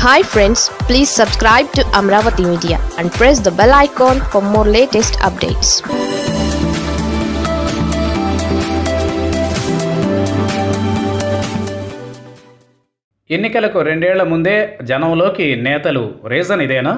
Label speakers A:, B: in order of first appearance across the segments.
A: hi friends please subscribe to Amaravati media and press the bell icon for more latest updates
B: ఎన్నికలకు రెండేళ్ల ముందే జనంలోకి నేతలు రీజన్ ఇదేనా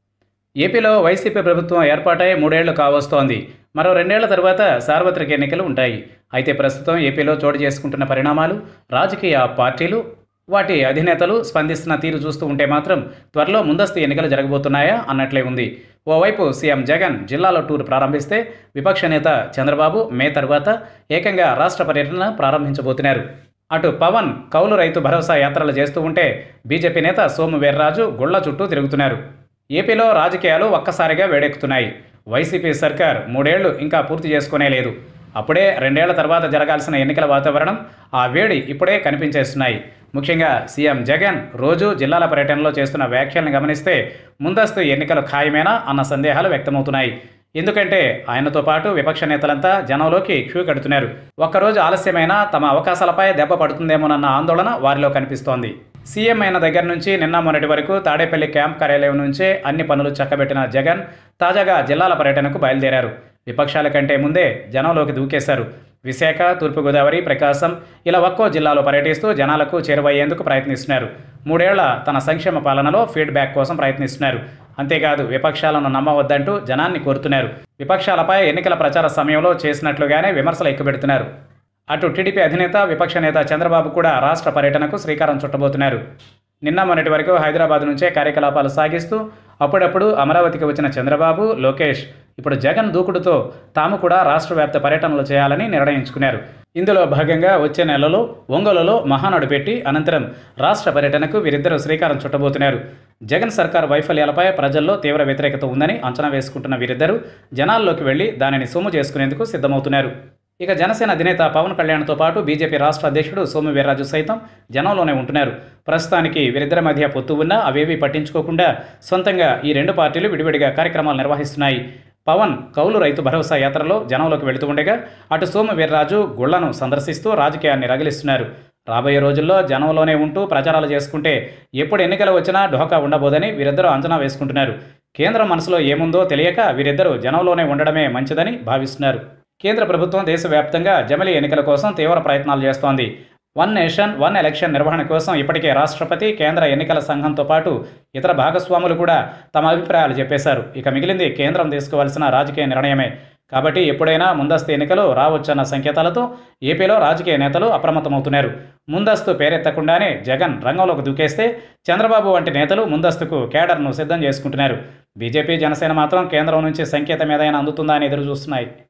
B: ఏపీలో వైసీపీ ప్రభుత్వం ఏర్పాటై మూడేళ్లు కావస్తోంది మరో రెండేళ్ల తర్వాత సార్వత్రిక ఎన్నికలు ఉంటాయి అయితే ప్రస్తుతం ఏపీలో చోటు చేసుకుంటున్న పరిణామాలు రాజకీయ పార్టీలు వాటి అధినేతలు స్పందిస్తున్న తీరు చూస్తూ ఉంటే మాత్రం త్వరలో ముందస్తు ఎన్నికలు జరగబోతున్నాయా అన్నట్లే ఉంది ఓవైపు సీఎం జగన్ జిల్లాలో టూర్ ప్రారంభిస్తే విపక్ష నేత చంద్రబాబు మే తర్వాత ఏకంగా రాష్ట్ర పర్యటన ప్రారంభించబోతున్నారు అటు పవన్ కౌలు రైతు భరోసా యాత్రలు చేస్తూ ఉంటే బీజేపీ నేత సోము వీర్రాజు గుళ్ల చుట్టూ తిరుగుతున్నారు ఏపీలో రాజకీయాలు ఒక్కసారిగా వేడెక్కుతున్నాయి వైసీపీ సర్కార్ మూడేళ్లు ఇంకా పూర్తి చేసుకునే లేదు అప్పుడే రెండేళ్ల తర్వాత జరగాల్సిన ఎన్నికల వాతావరణం ఆ వేడి ఇప్పుడే కనిపించేస్తున్నాయి ముఖ్యంగా సీఎం జగన్ రోజు జిల్లాల పర్యటనలో చేస్తున్న వ్యాఖ్యలను గమనిస్తే ముందస్తు ఎన్నికలు ఖాయమేనా అన్న సందేహాలు వ్యక్తమవుతున్నాయి ఎందుకంటే ఆయనతో పాటు విపక్ష నేతలంతా జనంలోకి క్యూ కడుతున్నారు ఒక్కరోజు ఆలస్యమైనా తమ అవకాశాలపై దెబ్బ పడుతుందేమోనన్న ఆందోళన వారిలో కనిపిస్తోంది సీఎం అయిన దగ్గర నుంచి నిన్న మొన్నటి వరకు తాడేపల్లి క్యాంప్ కార్యాలయం నుంచే అన్ని పనులు చక్కబెట్టిన జగన్ తాజాగా జిల్లాల పర్యటనకు బయలుదేరారు విపక్షాల కంటే ముందే జనంలోకి దూకేశారు విశాఖ తూర్పుగోదావరి ప్రకాశం ఇలా ఒక్కో జిల్లాలో పర్యటిస్తూ జనాలకు చేరువయ్యేందుకు ప్రయత్నిస్తున్నారు మూడేళ్ల తన సంక్షేమ పాలనలో ఫీడ్బ్యాక్ కోసం ప్రయత్నిస్తున్నారు అంతేకాదు విపక్షాలను నమ్మవద్దంటూ జనాన్ని కోరుతున్నారు విపక్షాలపై ఎన్నికల ప్రచార సమయంలో చేసినట్లుగానే విమర్శలు ఎక్కుపెడుతున్నారు అటు టీడీపీ అధినేత విపక్ష నేత చంద్రబాబు కూడా రాష్ట్ర పర్యటనకు శ్రీకారం చుట్టబోతున్నారు నిన్న మొన్నటి వరకు హైదరాబాద్ నుంచే కార్యకలాపాలు సాగిస్తూ అప్పుడప్పుడు అమరావతికి వచ్చిన చంద్రబాబు లోకేష్ ఇప్పుడు జగన్ దూకుడుతో తాము కూడా రాష్ట్ర వ్యాప్త పర్యటనలు చేయాలని నిర్ణయించుకున్నారు ఇందులో భాగంగా వచ్చే నెలలో ఒంగోలులో మహానాడు పెట్టి అనంతరం రాష్ట్ర పర్యటనకు వీరిద్దరూ శ్రీకారం చుట్టబోతున్నారు జగన్ సర్కార్ వైఫల్యాలపై ప్రజల్లో తీవ్ర వ్యతిరేకత ఉందని అంచనా వేసుకుంటున్న వీరిద్దరూ జనాల్లోకి వెళ్లి దానిని సొమ్ము చేసుకునేందుకు సిద్ధమవుతున్నారు ఇక జనసేన అధినేత పవన్ కళ్యాణ్తో పాటు బీజేపీ రాష్ట్ర అధ్యక్షుడు సోము వీర్రాజు సైతం జనంలోనే ఉంటున్నారు ప్రస్తుతానికి వీరిద్దరి మధ్య పొత్తు ఉన్నా అవేవీ పట్టించుకోకుండా సొంతంగా ఈ రెండు పార్టీలు విడివిడిగా కార్యక్రమాలు నిర్వహిస్తున్నాయి పవన్ కౌలు రైతు భరోసా యాత్రలో జనంలోకి వెళుతూ ఉండగా అటు సోము వీర్రాజు గుళ్లను సందర్శిస్తూ రాజకీయాన్ని రగిలిస్తున్నారు రాబోయే రోజుల్లో జనంలోనే ఉంటూ ప్రచారాలు చేసుకుంటే ఎప్పుడు ఎన్నికలు వచ్చినా ఢోకా ఉండబోదని వీరిద్దరూ అంచనా వేసుకుంటున్నారు కేంద్రం మనసులో ఏముందో తెలియక వీరిద్దరూ జనంలోనే ఉండడమే మంచిదని భావిస్తున్నారు కేంద్ర ప్రభుత్వం దేశవ్యాప్తంగా జమిలీ ఎన్నికల కోసం తీవ్ర ప్రయత్నాలు చేస్తోంది వన్ నేషన్ వన్ ఎలక్షన్ నిర్వహణ కోసం ఇప్పటికే రాష్ట్రపతి కేంద్ర ఎన్నికల సంఘంతో పాటు ఇతర భాగస్వాములు కూడా తమ అభిప్రాయాలు చెప్పేశారు ఇక మిగిలింది కేంద్రం తీసుకోవాల్సిన రాజకీయ నిర్ణయమే కాబట్టి ఎప్పుడైనా ముందస్తు ఎన్నికలు రావచ్చన్న సంకేతాలతో ఏపీలో రాజకీయ నేతలు అప్రమత్తమవుతున్నారు ముందస్తు పేరెత్తకుండానే జగన్ రంగంలోకి దూకేస్తే చంద్రబాబు వంటి నేతలు ముందస్తుకు కేడర్ను సిద్ధం చేసుకుంటున్నారు బీజేపీ జనసేన మాత్రం కేంద్రం నుంచి సంకేతం ఏదైనా అందుతుందా అని ఎదురు చూస్తున్నాయి